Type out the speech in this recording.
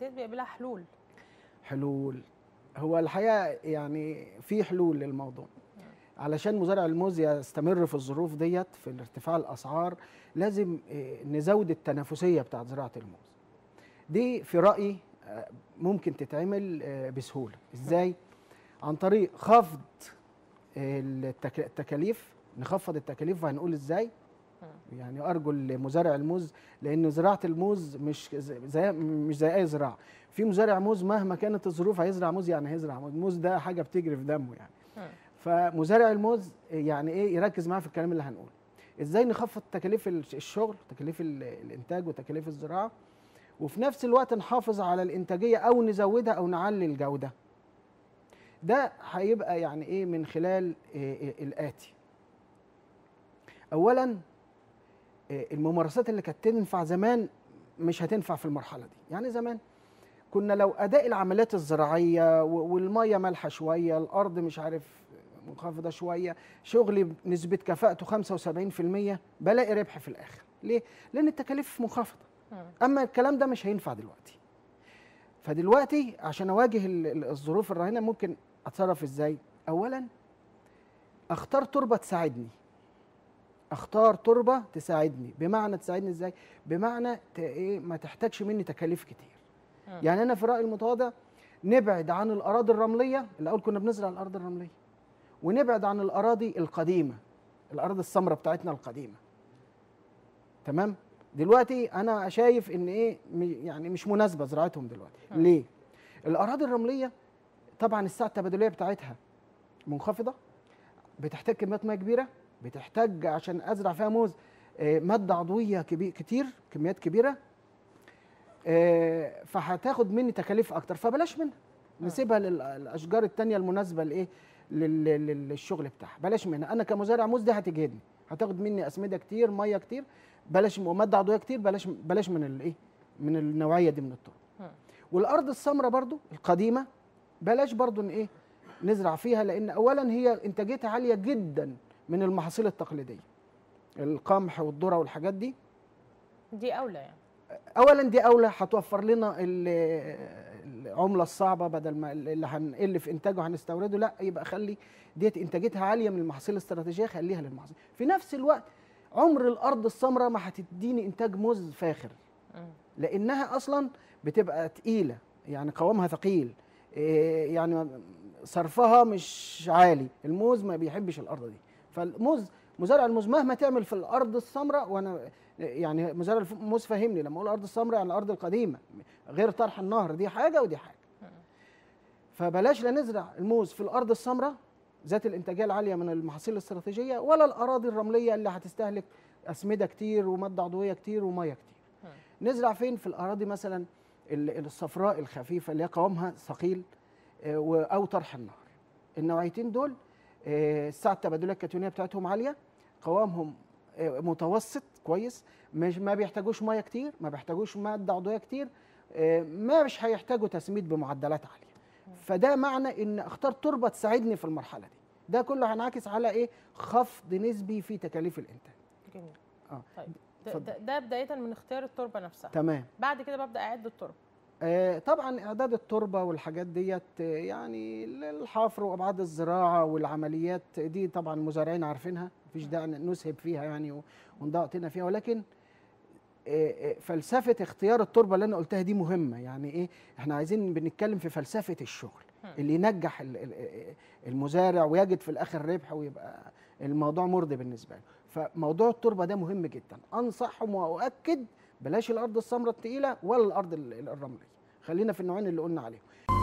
ديت بيبقى لها حلول حلول هو الحقيقه يعني في حلول للموضوع علشان مزارع الموز يستمر في الظروف ديت في ارتفاع الاسعار لازم آه، نزود التنافسيه بتاعت زراعه الموز دي في رايي آه، ممكن تتعمل آه، بسهوله ازاي عن طريق خفض التك- التكاليف نخفض التكاليف وهنقول ازاي يعني ارجو لمزارع الموز لان زراعه الموز مش زي مش زي اي زراعه في مزارع موز مهما كانت الظروف هيزرع موز يعني هيزرع موز الموز ده حاجه بتجري في دمه يعني مم. فمزارع الموز يعني ايه يركز معاه في الكلام اللي هنقوله ازاي نخفض تكاليف الش- الشغل تكاليف ال- الانتاج وتكاليف الزراعه وفي نفس الوقت نحافظ على الانتاجيه او نزودها او نعلي الجوده ده هيبقى يعني ايه من خلال إيه إيه الاتي اولا إيه الممارسات اللي كانت تنفع زمان مش هتنفع في المرحله دي يعني زمان كنا لو اداء العمليات الزراعيه و- والميه مالحه شويه الارض مش عارف منخفضه شويه شغلي نسبه كفاءته 75% بلاقي ربح في الاخر ليه لان التكاليف منخفضه مم. اما الكلام ده مش هينفع دلوقتي فدلوقتي عشان اواجه ال- ال- الظروف الراهنه ممكن اتصرف ازاي اولا اختار تربه تساعدني اختار تربه تساعدني بمعنى تساعدني ازاي بمعنى ت- ايه ما تحتاجش مني تكاليف كتير مم. يعني انا في رايي المتواضع نبعد عن الاراضي الرمليه الاول كنا بنزرع الارض الرمليه ونبعد عن الاراضي القديمه الاراضي السمراء بتاعتنا القديمه تمام دلوقتي انا شايف ان ايه م- يعني مش مناسبه زراعتهم دلوقتي مم. ليه الاراضي الرمليه طبعا السعه التبادليه بتاعتها منخفضه بتحتاج كميات ميه كبيره بتحتاج عشان ازرع فيها موز آه، ماده عضويه كبير كتير كميات كبيره آه، فهتاخد مني تكاليف اكتر فبلاش منها نسيبها للاشجار التانية المناسبه لايه لل- لل- للشغل بتاعها بلاش منها انا كمزارع موز دي هتجهدني هتاخد مني اسمده كتير ميه كتير بلاش وماده عضويه كتير بلاش بلاش من الايه من النوعيه دي من التربه مم. والارض السمراء برضو القديمه بلاش برضو ان ايه نزرع فيها لان اولا هي انتاجيتها عاليه جدا من المحاصيل التقليديه القمح والذره والحاجات دي دي اولى يعني اولا دي اولى هتوفر لنا ال- العمله الصعبه بدل ما اللي هنقل في انتاجه هنستورده لا يبقى خلي ديت انتاجيتها عاليه من المحاصيل الاستراتيجيه خليها للمحاصيل في نفس الوقت عمر الارض السمراء ما هتديني انتاج موز فاخر مم. لانها اصلا بتبقى تقيله يعني قوامها ثقيل إيه يعني صرفها مش عالي الموز ما بيحبش الارض دي فالموز مزارع الموز مهما تعمل في الارض السمراء وانا يعني مزارع الموز فاهمني لما اقول الارض السمراء يعني الارض القديمه غير طرح النهر دي حاجه ودي حاجه فبلاش لا نزرع الموز في الارض السمراء ذات الانتاجيه العاليه من المحاصيل الاستراتيجيه ولا الاراضي الرمليه اللي هتستهلك اسمده كتير وماده عضويه كتير وميه كتير نزرع فين في الاراضي مثلا ال- الصفراء الخفيفه اللي هي قوامها ثقيل آه، و- او طرح النهر النوعيتين دول آه، السعه التبادليه الكتيونيه بتاعتهم عاليه قوامهم آه، متوسط كويس مش ما بيحتاجوش ميه كتير ما بيحتاجوش ماده عضويه كتير آه، ما مش هيحتاجوا تسميد بمعدلات عاليه فده معنى ان اختار تربه تساعدني في المرحله دي ده كله هينعكس على ايه خفض نسبي في تكاليف الانتاج جميل اه طيب ده, اتفضل. ده, ده بدايه من اختيار التربه نفسها تمام بعد كده ببدا اعد التربه آه، طبعا اعداد التربه والحاجات ديت آه، يعني الحفر وابعاد الزراعه والعمليات دي طبعا المزارعين عارفينها مفيش داعي نسهب فيها يعني و- ونضيع وقتنا فيها ولكن آه، آه، فلسفه اختيار التربه اللي انا قلتها دي مهمه يعني ايه احنا عايزين بنتكلم في فلسفه الشغل هم. اللي ينجح ال- ال- المزارع ويجد في الاخر ربح ويبقى الموضوع مرضي بالنسبه له فموضوع التربه ده مهم جدا انصحهم واؤكد بلاش الارض السمراء الثقيله ولا الارض ال- الرمليه خلينا في النوعين اللي قلنا عليهم